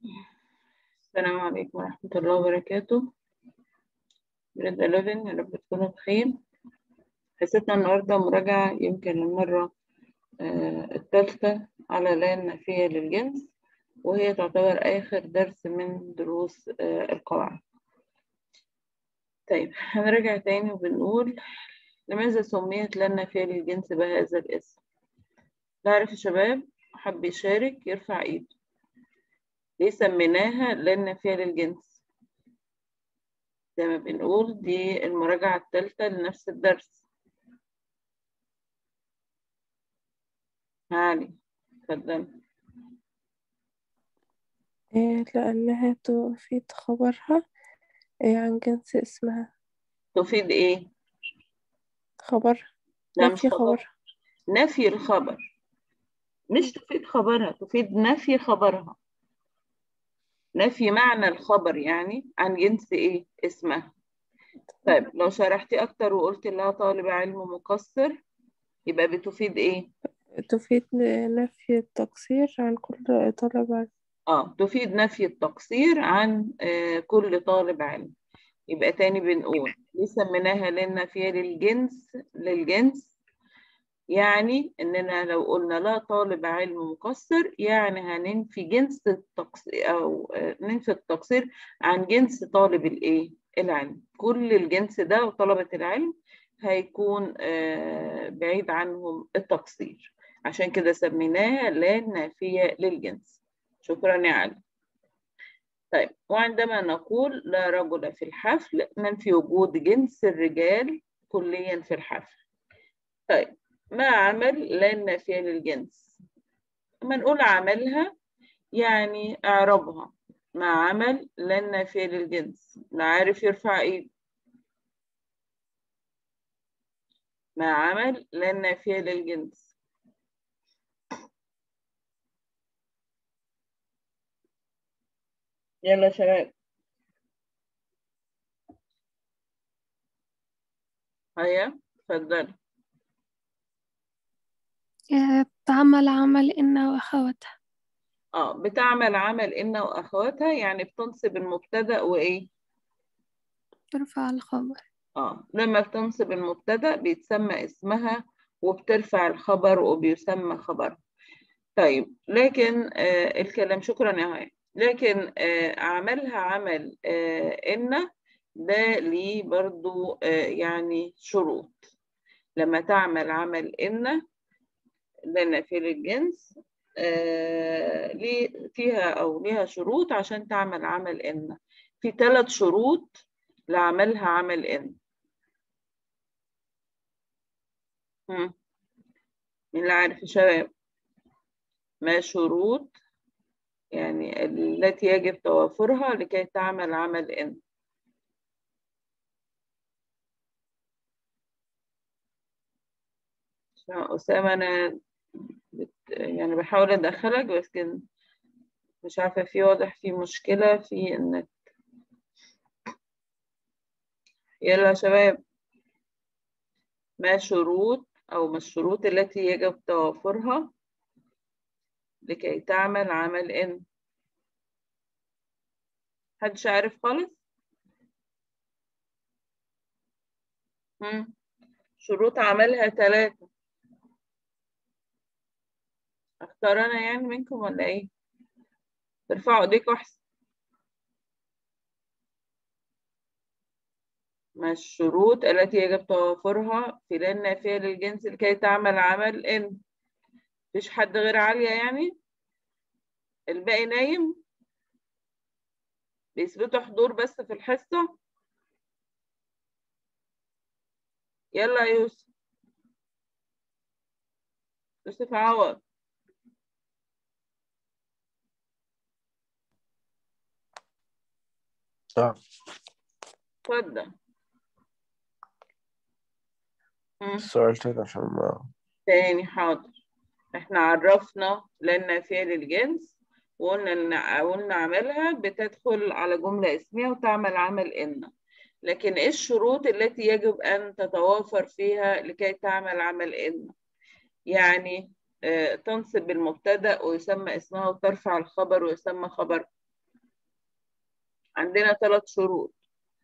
السلام عليكم ورحمة الله وبركاته جريد 11 يا رب تكونوا بخير حصتنا النهاردة مراجعة يمكن المرة آه، الثالثة على لا النافية للجنس وهي تعتبر آخر درس من دروس آه، القواعد طيب هنرجع تاني وبنقول لماذا سميت لا النافية للجنس بهذا الاسم نعرف يا شباب حب يشارك يرفع ايده ليه سميناها لا النافية للجنس زي ما بنقول دي المراجعة الثالثة لنفس الدرس علي اتفضل إيه لأنها تفيد خبرها إيه عن جنس اسمها تفيد ايه؟ خبر لا مش نفي خبر خبر نفي الخبر مش تفيد خبرها تفيد نفي خبرها نفي معنى الخبر يعني عن جنس ايه اسمها طيب لو شرحتي اكتر وقلت لها طالب علم مقصر يبقى بتفيد ايه تفيد نفي التقصير عن كل طالب علم اه تفيد نفي التقصير عن آه كل طالب علم يبقى تاني بنقول ليه سميناها للنفي للجنس للجنس يعني اننا لو قلنا لا طالب علم مقصر يعني هننفي جنس التقصير او آه، ننفي التقصير عن جنس طالب الايه العلم كل الجنس ده وطلبة العلم هيكون آه، بعيد عنهم التقصير عشان كده سميناها لا نافية للجنس شكرا يا علي طيب وعندما نقول لا رجل في الحفل ننفي وجود جنس الرجال كليا في الحفل طيب ما عمل لا نافية للجنس لما نقول عملها يعني اعربها ما عمل لا نافية للجنس لا عارف يرفع ايده ما عمل لا نافية للجنس يلا يا شباب هيا اتفضلي آه، تعمل عمل إن وأخواتها اه بتعمل عمل إن وأخواتها يعني بتنصب المبتدأ وإيه؟ ترفع الخبر اه لما بتنصب المبتدأ بيتسمى اسمها وبترفع الخبر وبيسمى خبر طيب لكن آه الكلام شكرا يا هاي لكن آه عملها عمل آه إن ده ليه برضو آه يعني شروط لما تعمل عمل إن لنا في الجنس آه ليه فيها أو ليها شروط عشان تعمل عمل إن في ثلاث شروط لعملها عمل إن مم. مين اللي عارف يا شباب ما شروط يعني التي يجب توافرها لكي تعمل عمل إن أسامة أنا بت... يعني بحاول أدخلك بس كده مش عارفة في واضح في مشكلة في النت يلا يا شباب ما شروط أو ما الشروط التي يجب توافرها لكي تعمل عمل إن محدش عارف خالص مم. شروط عملها ثلاثة اختار أنا يعني منكم ولا إيه ترفعوا إيديكوا أحسن ما الشروط التي يجب توافرها في لا النافية للجنس لكي تعمل عمل إن مفيش حد غير عالية يعني الباقي نايم بيثبتوا حضور بس في الحصة يلا يا يوسف يوسف عوض اه اتفضل مم. السؤال تاني عشان ما تاني حاضر احنا عرفنا لا النافية للجنس وقلنا ان قلنا عملها بتدخل على جملة اسمية وتعمل عمل إن لكن ايه الشروط التي يجب أن تتوافر فيها لكي تعمل عمل إن يعني آه، تنصب المبتدأ ويسمى اسمها وترفع الخبر ويسمى خبر عندنا ثلاث شروط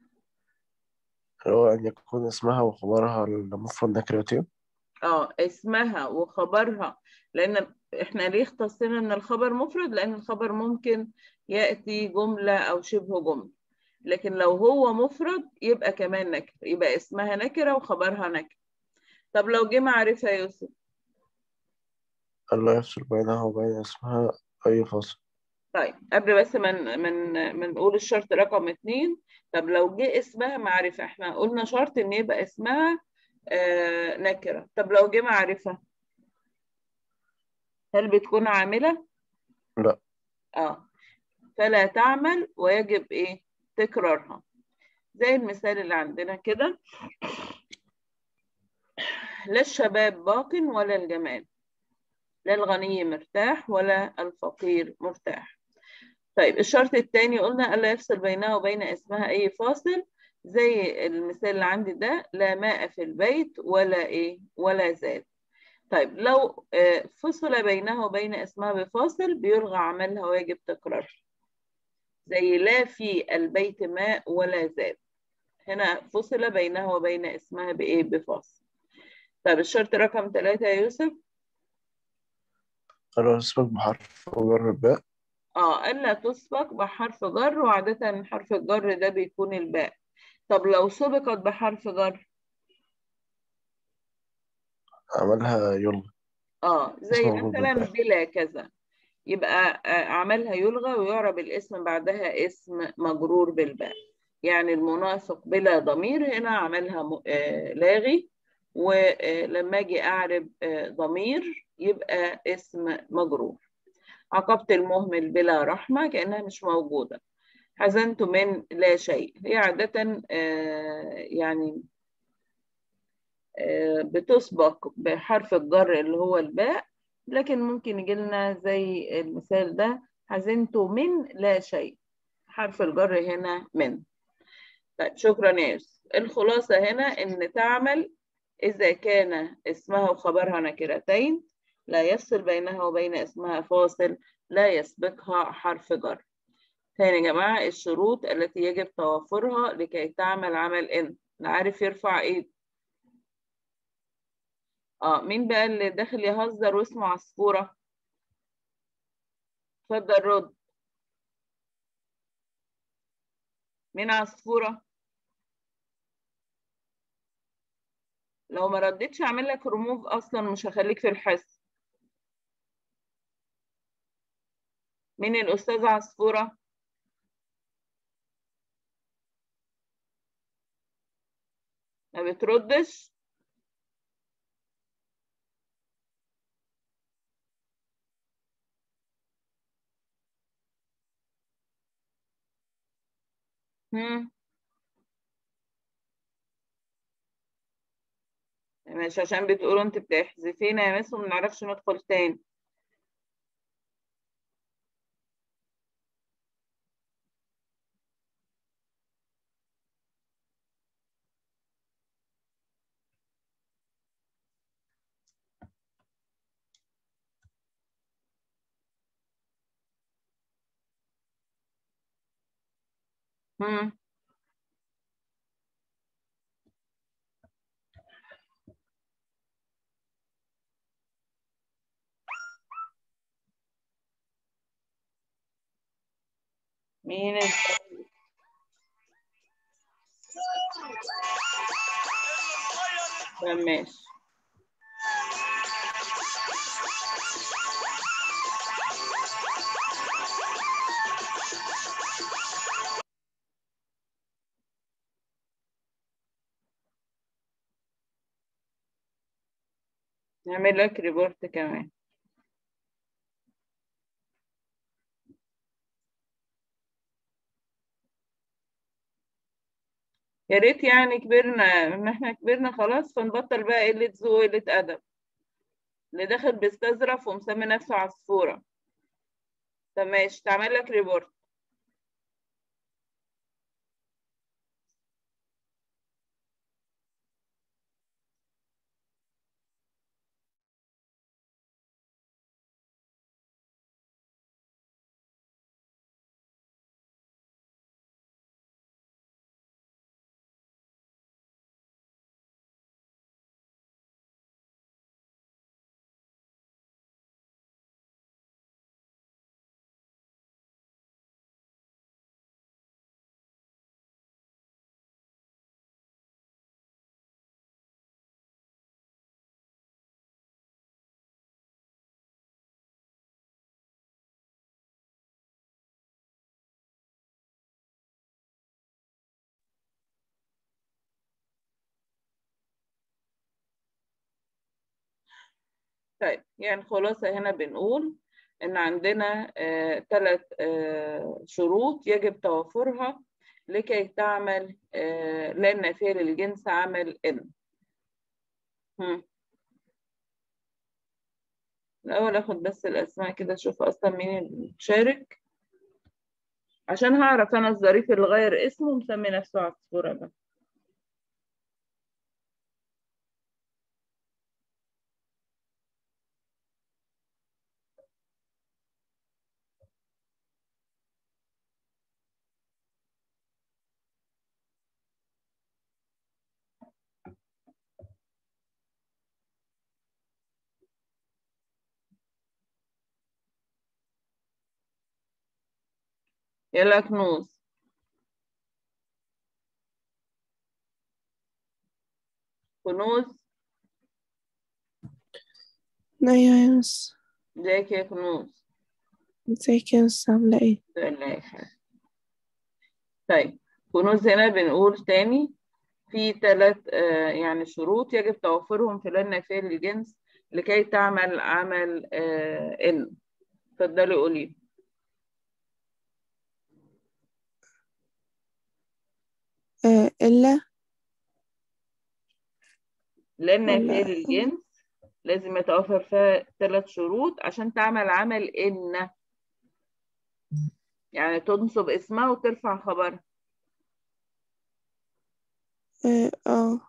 هو أن يكون اسمها وخبرها المفرد نكرتين اه اسمها وخبرها لان احنا ليه اختصينا ان الخبر مفرد لان الخبر ممكن ياتي جمله او شبه جمله لكن لو هو مفرد يبقى كمان نكره يبقى اسمها نكره وخبرها نكره طب لو جه معرفه يا يوسف ألا يفصل بينها وبين اسمها أي فاصل طيب قبل بس من من من نقول الشرط رقم اتنين طب لو جه اسمها معرفة احنا قلنا شرط ان يبقى اسمها آه نكرة طب لو جه معرفة هل بتكون عاملة؟ لا اه فلا تعمل ويجب ايه؟ تكرارها زي المثال اللي عندنا كده لا الشباب باق ولا الجمال لا الغني مرتاح ولا الفقير مرتاح طيب الشرط الثاني قلنا ألا يفصل بينها وبين اسمها أي فاصل زي المثال اللي عندي ده لا ماء في البيت ولا إيه ولا زاد طيب لو فصل بينها وبين اسمها بفاصل بيلغى عملها ويجب تكرارها زي لا في البيت ماء ولا زاد هنا فصل بينها وبين اسمها بإيه بفاصل طيب الشرط رقم ثلاثة يا يوسف ألا يسبق بحرف وجر الباء اه الا تسبق بحرف جر وعادة حرف الجر ده بيكون الباء طب لو سبقت بحرف جر عملها يلغى اه زي اسم موجود مثلا بالباء. بلا كذا يبقى آه، عملها يلغى ويعرب الاسم بعدها اسم مجرور بالباء يعني المنافق بلا ضمير هنا عملها م- آه، لاغي ولما اجي اعرب آه، ضمير يبقى اسم مجرور عاقبت المهمل بلا رحمة كأنها مش موجودة حزنت من لا شيء هي عادة آه، يعني آه، بتسبق بحرف الجر اللي هو الباء لكن ممكن يجي لنا زي المثال ده حزنت من لا شيء حرف الجر هنا من طيب شكرا يا يوسف الخلاصة هنا إن تعمل إذا كان اسمها وخبرها نكرتين لا يفصل بينها وبين اسمها فاصل لا يسبقها حرف جر تاني يا جماعة الشروط التي يجب توافرها لكي تعمل عمل إن عارف يرفع إيد اه مين بقى اللي داخل يهزر واسمه عصفورة اتفضل رد مين عصفورة لو ما ردتش اعمل لك ريموف اصلا مش هخليك في الحصة مين الاستاذ عصفورة ما بتردش هم ماشي عشان بتقولوا انت بتحذفينا يا مس وما نعرفش ندخل تاني هم مين ال... طب ماشي نعمل لك ريبورت كمان يا ريت يعني كبرنا ان احنا كبرنا خلاص فنبطل بقى قلة ذوق وقلة أدب اللي داخل بيستظرف ومسمي نفسه عصفورة طب ماشي تعمل لك ريبورت طيب يعني خلاصة هنا بنقول إن عندنا ثلاث شروط يجب توفرها لكي تعمل آه، لا النافية للجنس عمل إن هم. الأول آخد بس الأسماء كده أشوف أصلا مين المشارك عشان هعرف أنا الظريف اللي غير اسمه مسمي نفسه عصفورة ده يلا كنوز كنوز أيوة يا مس ازيك يا كنوز ازيك يا مس عاملة ايه؟ لا يا حاجة طيب كنوز هنا بنقول تاني في ثلاث يعني شروط يجب توفرهم في لا النافية للجنس لكي تعمل عمل آه، إن اتفضلي قولي آه إلا لا النافية ولا- للجنس لازم يتوفر فيها ثلاث شروط عشان تعمل عمل إن يعني تنصب اسمها وترفع خبرها اه آه.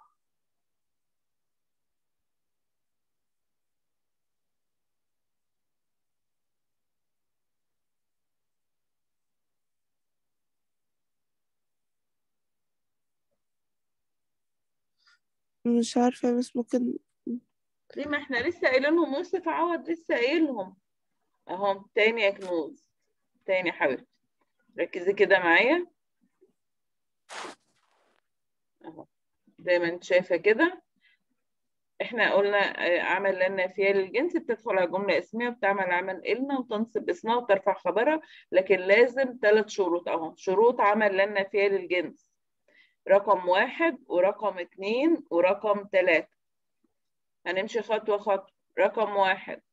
مش عارفة يا مس ممكن ليه ما احنا لسه قايلينهم يوسف عوض لسه قايلهم اهو تاني يا كنوز تاني يا حبيبتي ركزي كده معايا اهو زي ما انت شايفه كده احنا قلنا آه، عمل لا نافيه للجنس بتدخل على جمله اسميه وبتعمل عمل إلنا وتنصب اسمها وترفع خبرها لكن لازم ثلاث شروط اهو شروط عمل لا نافيه للجنس رقم واحد ورقم اتنين ورقم تلاتة هنمشي خطوة خطوة رقم واحد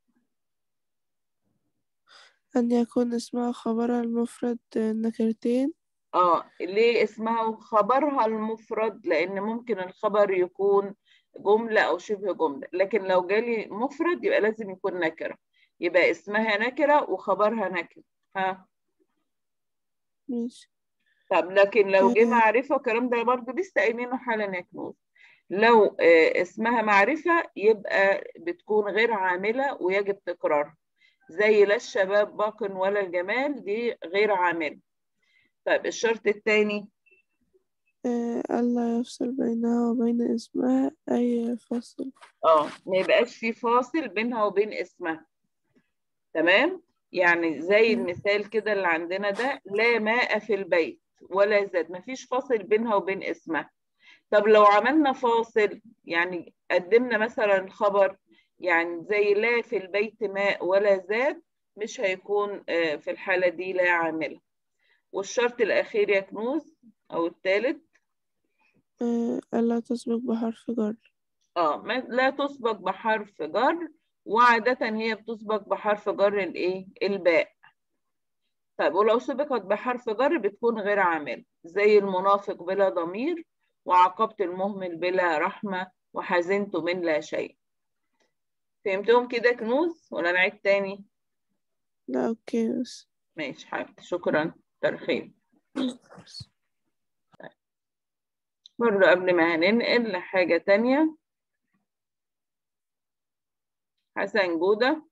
أن يكون اسمها خبرها المفرد نكرتين اه ليه اسمها خبرها المفرد لان ممكن الخبر يكون جملة او شبه جملة لكن لو جالي مفرد يبقى لازم يكون نكرة يبقى اسمها نكرة وخبرها نكرة ها ماشي طب لكن لو جه آه. معرفة والكلام ده برضه لسه قايلينه حالا يا كنوز لو آه، اسمها معرفة يبقى بتكون غير عاملة ويجب تكرارها زي لا الشباب باق ولا الجمال دي غير عاملة طيب الشرط الثاني آه ألا يفصل بينها وبين اسمها أي فصل اه ما يبقاش في فاصل بينها وبين اسمها تمام يعني زي مم. المثال كده اللي عندنا ده لا ماء في البيت ولا زاد ما فيش فاصل بينها وبين اسمها طب لو عملنا فاصل يعني قدمنا مثلا خبر يعني زي لا في البيت ماء ولا زاد مش هيكون آه، في الحالة دي لا عاملة والشرط الأخير يا كنوز أو الثالث آه ألا تسبق بحرف جر اه ما لا تسبق بحرف جر وعادة هي بتسبق بحرف جر الايه الباء طيب ولو سبقت بحرف جر بتكون غير عامل زي المنافق بلا ضمير وعاقبت المهمل بلا رحمة وحزنت من لا شيء فهمتهم كده كنوز ولا نعيد تاني لا أوكي بس ماشي حبيبتي شكرا ترخيم برضه قبل ما هننقل لحاجة تانية حسن جودة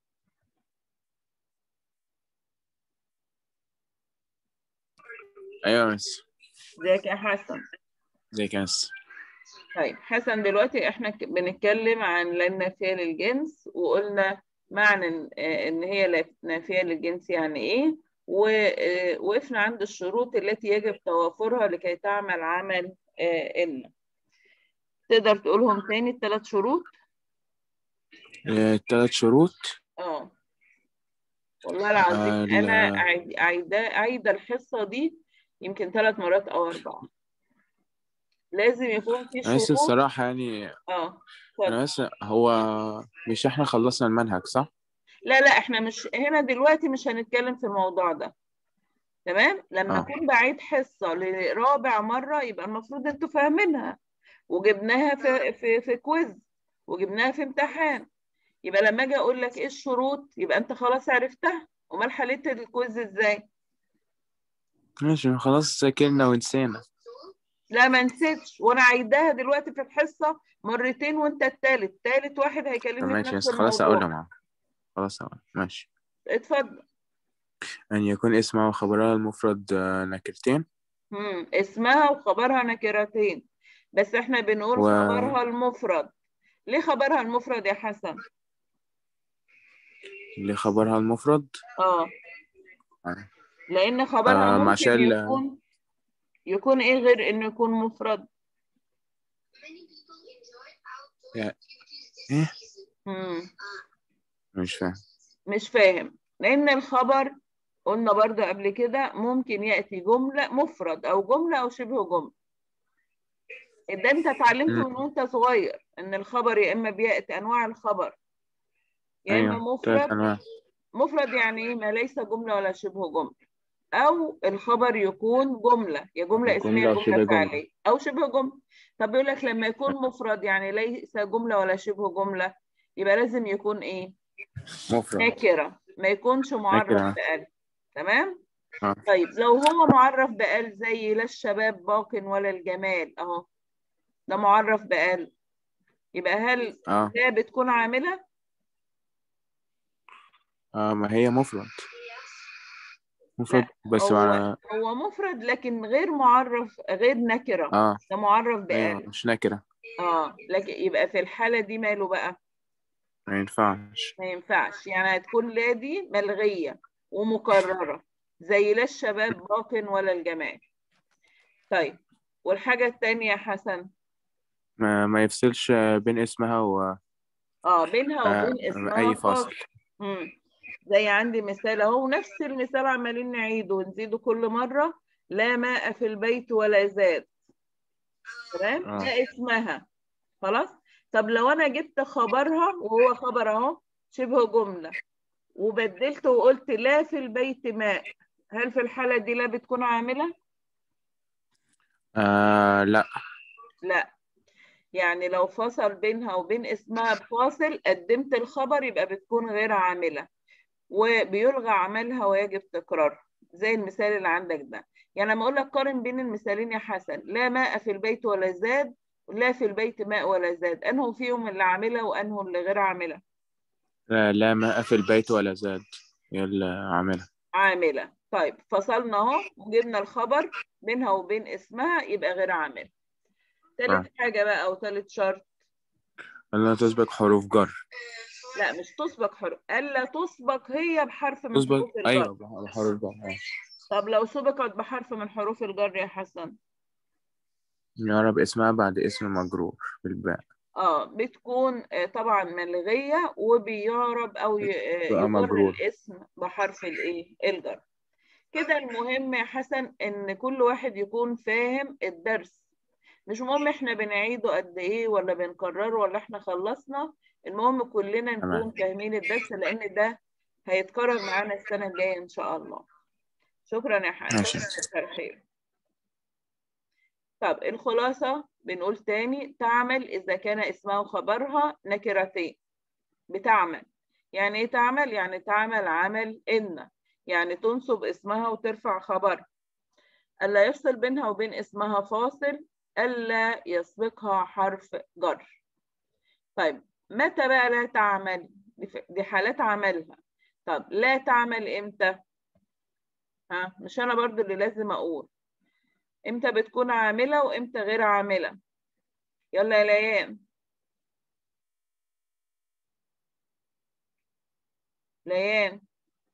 ايوه يا مس ازيك يا حسن ازيك يا مس طيب حسن دلوقتي احنا ك- بنتكلم عن لا نافية للجنس وقلنا معنى ان آه، إن هي لا نافية للجنس يعني ايه ووقفنا عند الشروط التي يجب توافرها لكي تعمل عمل آه، إن تقدر تقولهم تاني الثلاث شروط ثلاث شروط اه والله العظيم آه، انا لا. عايد- عايده عايده الحصه دي يمكن ثلاث مرات او اربعه لازم يكون في أنا لسه شروط الصراحة يعني اه اتفضل أنا بس هو مش إحنا خلصنا المنهج صح؟ لا لا احنا مش هنا دلوقتي مش هنتكلم في الموضوع ده تمام لما آه. اكون بعيد حصة لرابع مرة يبقى المفروض انتوا فاهمينها وجبناها في في في كويز وجبناها في امتحان يبقى لما اجي اقول لك ايه الشروط يبقى انت خلاص عرفتها امال حليت الكويز ازاي ماشي خلاص ذاكرنا ونسينا لا ما نسيتش وانا عايداها دلوقتي في الحصة مرتين وانت التالت تالت واحد طب هيكلمني في ماشي نفس بس خلاص الموضوع أقولها معاك خلاص أقول ماشي اتفضل أن يكون اسمه وخبرها المفرد آه، نكرتين مم. اسمها وخبرها نكرتين بس احنا بنقول و- خبرها المفرد ليه خبرها المفرد يا حسن اللي خبرها المفرد اه آه. لان خبرها آه، ممكن عشان- يكون يكون ايه غير انه يكون مفرد يا- إيه مم. مش فاهم مش فاهم لان الخبر قلنا برضه قبل كده ممكن ياتي جمله مفرد او جمله او شبه جمله ده انت اتعلمته مم. من وانت صغير ان الخبر يا اما بياتي انواع الخبر يا اما أيوه مفرد تلات أنواع مفرد يعني ايه ما ليس جملة ولا شبه جملة أو الخبر يكون جملة يا جملة اسمية جملة أو شبه جملة جملة. فعلية أو شبه جملة طب يقول لك لما يكون مفرد يعني ليس جملة ولا شبه جملة يبقى لازم يكون إيه مفرد نكرة ما يكونش معرف نكرة. بألف تمام آه. طيب لو هو معرف بألف زي لا الشباب باق ولا الجمال أهو ده معرف بألف يبقى هل اه لا بتكون عاملة اه ما هي مفرد مفرد بس هو مع هو مفرد لكن غير معرف غير نكرة اه ده معرف ايوه بألف مش نكرة اه لكن يبقى في الحالة دي ماله بقى ما ينفعش ما ينفعش يعني هتكون لا دي ملغية ومكررة زي لا الشباب باق ولا الجمال طيب والحاجة التانية يا حسن ما, ما يفصلش بين اسمها و اه بينها آه، وبين اسمها أي فاصل مم. زي عندي مثال اهو نفس المثال عمالين نعيده ونزيده كل مرة لا ماء في البيت ولا زاد تمام آه. ده اسمها خلاص طب لو انا جبت خبرها وهو خبر اهو شبه جملة وبدلت وقلت لا في البيت ماء هل في الحالة دي لا بتكون عاملة؟ آه لا لا يعني لو فصل بينها وبين اسمها بفاصل قدمت الخبر يبقى بتكون غير عاملة وبيلغى عملها ويجب تكرارها زي المثال اللي عندك ده يعني لما اقول لك قارن بين المثالين يا حسن لا ماء في البيت ولا زاد لا في البيت ماء ولا زاد انه فيهم اللي عاملة وانه اللي غير عاملة لا, لا ماء في البيت ولا زاد هي اللي عاملها عاملة طيب فصلنا اهو وجبنا الخبر بينها وبين اسمها يبقى غير عاملة تالت حاجة بقى أو تالت شرط ألا تسبق حروف جر لا مش تسبق حرف ألا تسبق هي بحرف من تسبق حروف الجر أيوه بحروف جر آه. طب لو سبقت بحرف من حروف الجر يا حسن يعرب اسمها بعد اسم مجرور بالباء اه بتكون آه، طبعا ملغية وبيعرب أو ي- آه، بقى يجر مجرور. الاسم بحرف الإيه الجر كده المهم يا حسن إن كل واحد يكون فاهم الدرس مش مهم احنا بنعيده قد ايه ولا بنكرره ولا احنا خلصنا المهم كلنا نكون تمام. فاهمين الدرس لان ده هيتكرر معانا السنة الجاية ان شاء الله شكرا يا حسن ماشي. كتر خير طب الخلاصة بنقول تاني تعمل إذا كان اسمها وخبرها نكرتين بتعمل يعني ايه تعمل يعني تعمل عمل إن يعني تنصب اسمها وترفع خبرها ألا يفصل بينها وبين اسمها فاصل ألا يسبقها حرف جر طيب متى بقى لا تعمل دي ف- دي حالات عملها طب لا تعمل امتى ها مش انا برضو اللي لازم اقول امتى بتكون عاملة وامتى غير عاملة يلا يا ليان ليان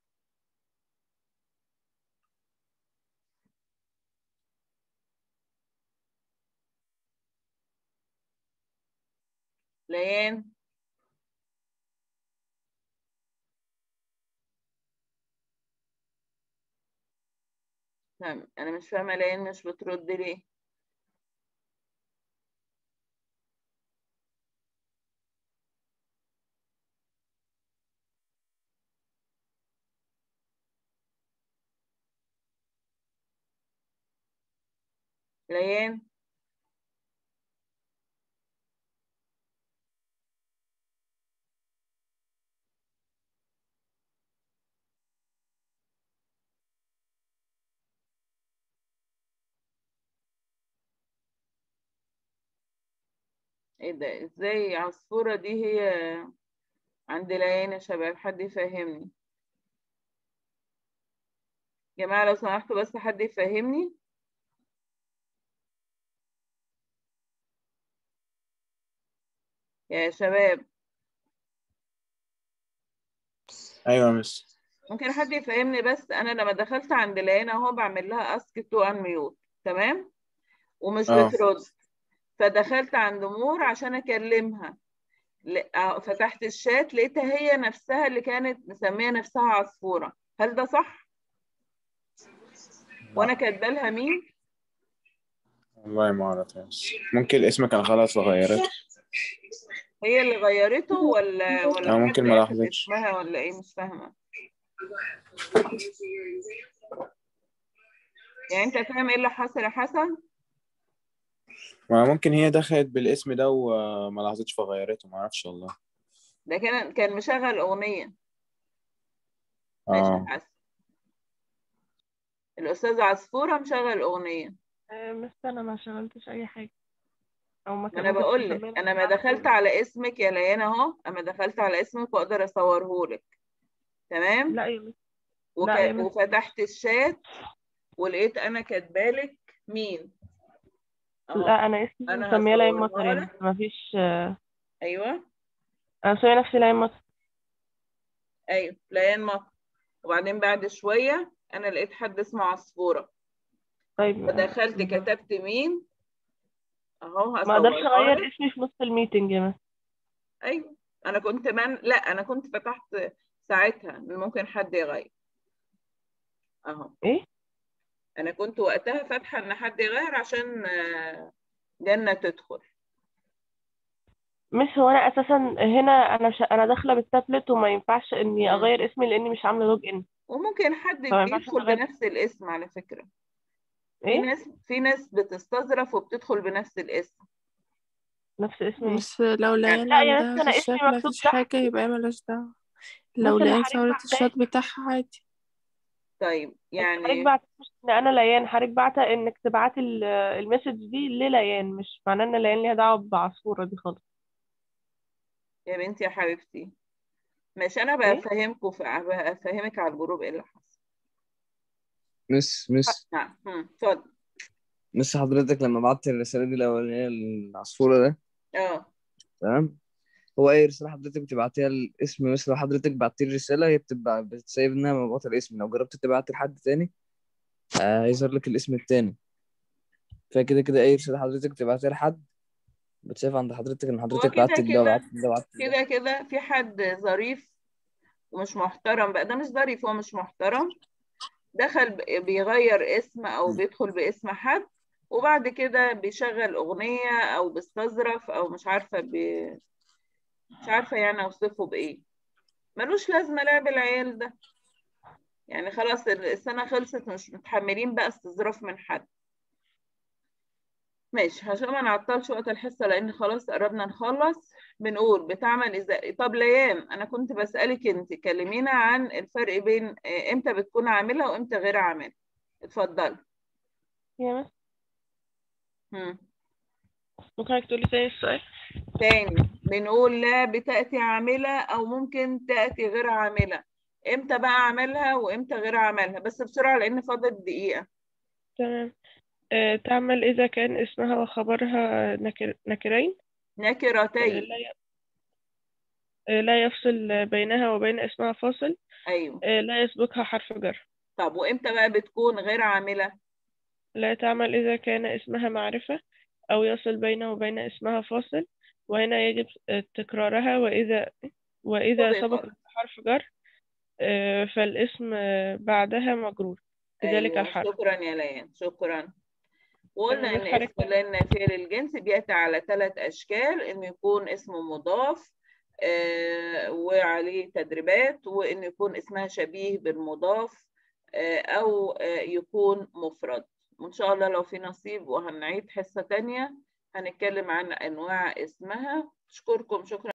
ليان تمام انا مش فاهمة ليان مش بترد ليه ليان ايه ده ازاي عصفورة دي هي عند ليان يا شباب حد يفهمني جماعة لو سمحتوا بس حد يفهمني يا شباب ايوه مس ممكن حد يفهمني بس انا لما دخلت عند ليان اهو بعمل لها اسك تو ان ميوت تمام ومش آه. بترد فدخلت عند مور عشان اكلمها ل- آه، فتحت الشات لقيتها هي نفسها اللي كانت مسميه نفسها عصفوره هل ده صح وانا كاتبه لها مين والله ما اعرف يا مس ممكن اسمك كان خلاص وغيرته هي اللي غيرته ولا ولا آه، ممكن حد ما أخد لاحظتش. اسمها ولا ايه مش فاهمه يعني انت فاهم ايه اللي حصل يا حسن ما ممكن هي دخلت بالاسم ده وما لاحظتش فغيرته ما اعرفش والله ده كان كان مشغل اغنيه ماشي يا اه حسن الاستاذ عصفوره مشغل اغنيه آه، بس انا ما شغلتش اي حاجه او ما ما انا كنتش بقول لك مسمية انا ما نفسي دخلت عصفورة. على اسمك يا ليان اهو اما دخلت على اسمك واقدر اصورهولك تمام لا يا مس وك... لا يا مس. وفتحت الشات ولقيت انا كاتبالك مين أهو. لا انا اسمي أنا مسميه ليان هصورها مطر يعني لك. ما فيش آه، ايوه انا مسميه نفسي ليان مطر ايوه ليان مطر وبعدين بعد شويه انا لقيت حد اسمه عصفوره طيب فدخلت آه، كتبت مين اهو ما اقدرش هصورها اغير لك. اسمي في نص الميتنج يا مس ايوه انا كنت من لا انا كنت فتحت ساعتها ممكن حد يغير اهو ايه انا كنت وقتها فاتحه ان حد يغير عشان آه، جنة تدخل مش هو انا اساسا هنا انا ش... انا داخله بالتابلت وما ينفعش اني مم. اغير اسمي لاني مش عامله لوج ان وممكن حد ما ينفعش يدخل أغير. بنفس الاسم على فكرة في ايه ناس في ناس بتستظرف وبتدخل بنفس الاسم نفس اسمي إيه؟ بس لو لقينا لا يا عندها بس أنا في اسمي الشات مكتوب مفيش تحت. حاجة يبقى مالهاش دعوة بص لو أنا لقيت حضرتك صورة بعتها- الشات بتاعها عادي طيب يعني حضرتك يعني بعت مش ان انا ليان حضرتك بعت انك تبعتي ال- المسج دي لليان مش معناه ان ليان ليها دعوه بعصفوره دي خالص يا بنتي يا حبيبتي ماشي انا إيه؟ بفهمكم بفهمك على الجروب ايه اللي حصل مس مس نعم هم، اتفضل مس حضرتك لما بعت الرسالة دي الأولانية للعصفورة ده اه تمام هو أي رسالة حضرتك بتبعتيها الاسم مثل لو حضرتك بعتي لي رسالة هي بتبقى بتسيب إنها مبعوثة الاسم لو جربت تبعت لحد تاني آه، هيظهر لك الاسم التاني فكده كده أي رسالة حضرتك تبعتيها لحد بتسيب عند حضرتك إن حضرتك كده بعت ده كده- وبعت ده وبعت ده كده كده في حد ظريف ومش محترم بقى ده مش ظريف هو مش محترم دخل ب- بيغير اسم او بيدخل باسم حد وبعد كده بيشغل اغنية او بيستظرف او مش عارفة بي... مش عارفة يعني اوصفه بايه ملوش لازمة لعب العيال ده يعني خلاص السنة خلصت مش متحملين بقى استظراف من حد ماشي عشان ما نعطلش وقت الحصة لأن خلاص قربنا نخلص بنقول بتعمل إزاي طب ليان أنا كنت بسألك أنت كلمينا عن الفرق بين آه، إمتى بتكون عاملة وإمتى غير عاملة اتفضلي يا مس هم. ممكن حضرتك تقولي تاني السؤال تاني بنقول لا بتأتي عاملة أو ممكن تأتي غير عاملة إمتى بقى عاملها وإمتى غير عاملها بس بسرعة لأن فاضل دقيقة تمام آه، تعمل إذا كان اسمها وخبرها نكر... نكرين آه، نكرتين لا ي... آه، لا يفصل بينها وبين اسمها فاصل أيوه آه، لا يسبقها حرف جر طب وإمتى بقى بتكون غير عاملة لا تعمل إذا كان اسمها معرفة أو يصل بينه وبين اسمها فاصل وهنا يجب آه، تكرارها وإذا وإذا صدق. سبق حرف جر آه، فالاسم آه، بعدها مجرور كذلك أيوة الحرف شكرا يا ليان شكرا وقلنا تمام، ان حضرتك اسم لا النافية للجنس بيأتي على ثلاث اشكال انه يكون اسم مضاف آه وعليه تدريبات وانه يكون اسمها شبيه بالمضاف آه او آه يكون مفرد وإن شاء الله لو في نصيب وهنعيد حصة تانية هنتكلم عن أنواع اسمها أشكركم شكرا